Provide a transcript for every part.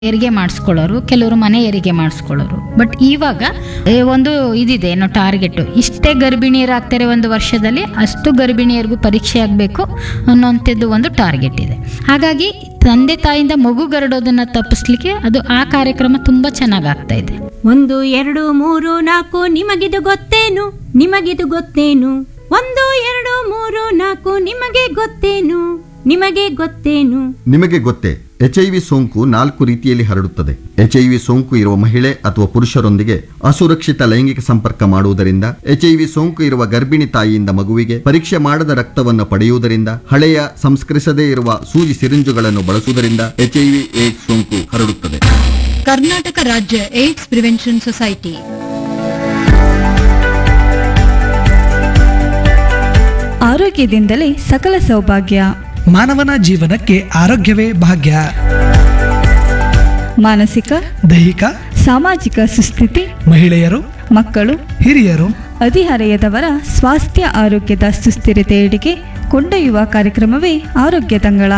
ಹೆರಿಗೆ ಮಾಡಿಸ್ಕೊಳ್ಳೋರು ಕೆಲವರು ಮನೆ ಹೆರಿಗೆ ಮಾಡಿಸ್ಕೊಳ್ಳೋರು ಬಟ್ ಇವಾಗ ಏ, ಒಂದು ಇದಿದೆ ಏನೋ ಟಾರ್ಗೆಟ್ ಇಷ್ಟೇ ಗರ್ಭಿಣಿಯರಾಗ್ತಾರೆ ಒಂದು ವರ್ಷದಲ್ಲಿ ಅಷ್ಟು ಗರ್ಭಿಣಿಯರಿಗೂ ಪರೀಕ್ಷೆ ಆಗಬೇಕು ಅನ್ನೋಂಥದ್ದು ಒಂದು ಟಾರ್ಗೆಟ್ ಇದೆ ಹಾಗಾಗಿ ತಂದೆ ತಾಯಿಯಿಂದ ಮಗು ಗರಡೋದನ್ನ ತಪ್ಪಿಸ್ಲಿಕ್ಕೆ ಅದು ಆ ಕಾರ್ಯಕ್ರಮ ತುಂಬ ಚೆನ್ನಾಗಿ ಆಗ್ತಾ ಇದೆ ಒಂದು ಎರಡು ಮೂರು ನಾಲ್ಕು ನಿಮಗಿದು ಗೊತ್ತೇನು ನಿಮಗಿದು ಗೊತ್ತೇನು ಒಂದು ಎರಡು ಮೂರು ನಾಲ್ಕು ನಿಮಗೆ ಗೊತ್ತೇನು ನಿಮಗೆ ಗೊತ್ತೇನು ನಿಮಗೆ ಗೊತ್ತೇ ಎಚ್ಐವಿ ಸೋಂಕು ನಾಲ್ಕು ರೀತಿಯಲ್ಲಿ ಹರಡುತ್ತದೆ ಎಚ್ಐವಿ ಸೋಂಕು ಇರುವ ಮಹಿಳೆ ಅಥವಾ ಪುರುಷರೊಂದಿಗೆ ಅಸುರಕ್ಷಿತ ಲೈಂಗಿಕ ಸಂಪರ್ಕ ಮಾಡುವುದರಿಂದ ಎಚ್ಐವಿ ಸೋಂಕು ಇರುವ ಗರ್ಭಿಣಿ ತಾಯಿಯಿಂದ ಮಗುವಿಗೆ ಪರೀಕ್ಷೆ ಮಾಡದ ರಕ್ತವನ್ನು ಪಡೆಯುವುದರಿಂದ ಹಳೆಯ ಸಂಸ್ಕರಿಸದೇ ಇರುವ ಸೂಜಿ ಸಿರಿಂಜುಗಳನ್ನು ಬಳಸುವುದರಿಂದ ಎಚ್ಐವಿ ಏಡ್ಸ್ ಸೋಂಕು ಹರಡುತ್ತದೆ ಕರ್ನಾಟಕ ರಾಜ್ಯ ಏಡ್ಸ್ ಪ್ರಿವೆನ್ಷನ್ ಸೊಸೈಟಿ ಆರೋಗ್ಯದಿಂದಲೇ ಸಕಲ ಸೌಭಾಗ್ಯ ಮಾನವನ ಜೀವನಕ್ಕೆ ಆರೋಗ್ಯವೇ ಭಾಗ್ಯ ಮಾನಸಿಕ ದೈಹಿಕ ಸಾಮಾಜಿಕ ಸುಸ್ಥಿತಿ ಮಹಿಳೆಯರು ಮಕ್ಕಳು ಹಿರಿಯರು ಹದಿಹರೆಯದವರ ಸ್ವಾಸ್ಥ್ಯ ಆರೋಗ್ಯದ ಸುಸ್ಥಿರತೆಯೆಡೆಗೆ ಕೊಂಡೊಯ್ಯುವ ಕಾರ್ಯಕ್ರಮವೇ ಆರೋಗ್ಯ ತಂಗಳ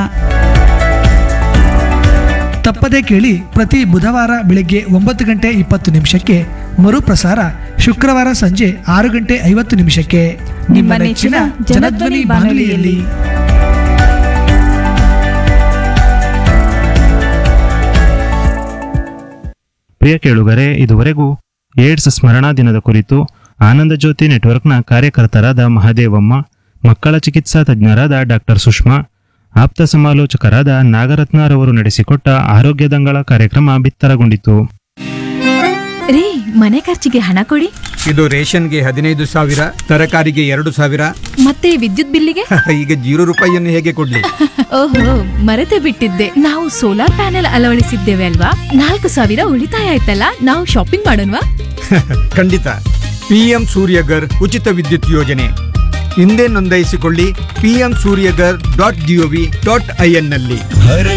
ತಪ್ಪದೇ ಕೇಳಿ ಪ್ರತಿ ಬುಧವಾರ ಬೆಳಿಗ್ಗೆ ಒಂಬತ್ತು ಗಂಟೆ ಇಪ್ಪತ್ತು ನಿಮಿಷಕ್ಕೆ ಮರುಪ್ರಸಾರ ಶುಕ್ರವಾರ ಸಂಜೆ ಆರು ಗಂಟೆ ಐವತ್ತು ನಿಮಿಷಕ್ಕೆ ನಿಮ್ಮ ನೆಚ್ಚಿನ ಜನಧ್ವನಿ ಬಾನುಲಿಯಲ್ಲಿ ಪ್ರಿಯ ಕೇಳುಗರೆ ಇದುವರೆಗೂ ಏಡ್ಸ್ ಸ್ಮರಣಾ ದಿನದ ಕುರಿತು ಆನಂದ ಜ್ಯೋತಿ ನೆಟ್ವರ್ಕ್ನ ಕಾರ್ಯಕರ್ತರಾದ ಮಹದೇವಮ್ಮ ಮಕ್ಕಳ ಚಿಕಿತ್ಸಾ ತಜ್ಞರಾದ ಡಾಕ್ಟರ್ ಸುಷ್ಮಾ ಆಪ್ತ ಸಮಾಲೋಚಕರಾದ ನಾಗರತ್ನರವರು ನಡೆಸಿಕೊಟ್ಟ ಆರೋಗ್ಯ ದಂಗಳ ಕಾರ್ಯಕ್ರಮ ಬಿತ್ತರಗೊಂಡಿತು ರೀ ಮನೆ ಖರ್ಚಿಗೆ ಹಣ ಕೊಡಿ ಇದು ರೇಷನ್ಗೆ ಹದಿನೈದು ಸಾವಿರ ತರಕಾರಿಗೆ ಎರಡು ಸಾವಿರ ಮತ್ತೆ ವಿದ್ಯುತ್ ಬಿಲ್ಲಿಗೆ ಈಗ ಜೀರೋ ರೂಪಾಯಿಯನ್ನು ಹೇಗೆ ಕೊಡ್ಲಿ ಓಹೋ ಮರೆತೇ ಬಿಟ್ಟಿದ್ದೆ ನಾವು ಸೋಲಾರ್ ಪ್ಯಾನೆಲ್ ಅಳವಡಿಸಿದ್ದೇವೆ ಅಲ್ವಾ ನಾಲ್ಕು ಸಾವಿರ ಉಳಿತಾಯ ಆಯ್ತಲ್ಲ ನಾವು ಶಾಪಿಂಗ್ ಮಾಡೋಣವಾ ಖಂಡಿತ ಪಿಎಂ ಸೂರ್ಯಗರ್ ಉಚಿತ ವಿದ್ಯುತ್ ಯೋಜನೆ ಹಿಂದೆ ನೋಂದಾಯಿಸಿಕೊಳ್ಳಿ PM Suryaghar dot GOV dot I N ನಲ್ಲಿ